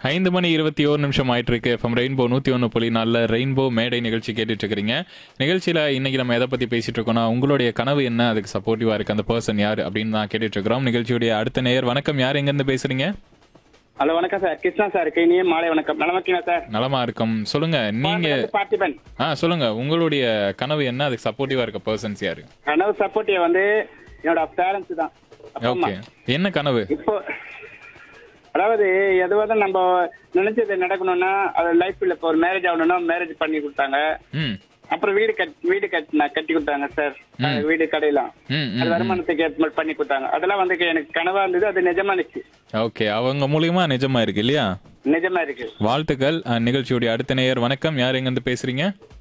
ஐந்து மணி இருபத்தி ஓரு நிமிஷம் ஆயிட்டு இருக்கு எஃப்எம் ரெயின்போ நூத்தி ஒன்று புள்ளி நாலில் ரெயின்போ மேடை நிகழ்ச்சி கேட்டுட்டு இருக்கிறீங்க நிகழ்ச்சியில இன்னைக்கு நம்ம எதை பத்தி பேசிட்டு இருக்கோம்னா உங்களுடைய கனவு என்ன அதுக்கு சப்போர்ட்டிவா இருக்கு அந்த பர்சன் யார் அப்படின்னு தான் கேட்டுட்டு இருக்கிறோம் நிகழ்ச்சியுடைய அடுத்த நேயர் வணக்கம் யார் எங்க இருந்து பேசுறீங்க ஹலோ வணக்கம் சார் கிருஷ்ணா சார் இனிய மாலை வணக்கம் நல்லா இருக்கீங்களா சார் நலமா இருக்கும் சொல்லுங்க நீங்க பார்த்திபன் ஆ சொல்லுங்க உங்களுடைய கனவு என்ன அதுக்கு சப்போர்ட்டிவா இருக்க பர்சன்ஸ் யாரு கனவு சப்போர்ட்டிவ் வந்து என்னோட பேரண்ட்ஸ் தான் அப்பா அம்மா. ஓகே என்ன கனவு இப்போ அதாவது எதுவாவது நம்ம நினைச்சது நடக்கணும்னா அது லைஃப்ல இப்போ ஒரு மேரேஜ் ஆகணும்னா மேரேஜ் பண்ணி கொடுத்தாங்க ம் அப்புறம் வீடு கட் வீடு கட்டினா கட்டி கொடுத்தாங்க சார் அஹ் வீடு கடையெல்லாம் ம் அது ம் வருமானத்துக்கு ஏற்ற மாதிரி பண்ணி கொடுத்தாங்க அதெல்லாம் வந்து எனக்கு கனவா இருந்தது அது நிஜமானுச்சு ஓகே அவங்க மூலியமா நிஜமா இருக்கு இல்லையா நிஜமா இருக்கு வாழ்த்துக்கள் அஹ், நிகழ்ச்சியுடைய அடுத்த நேயர் வணக்கம் யார் எங்க இருந்து பேசுறீங்க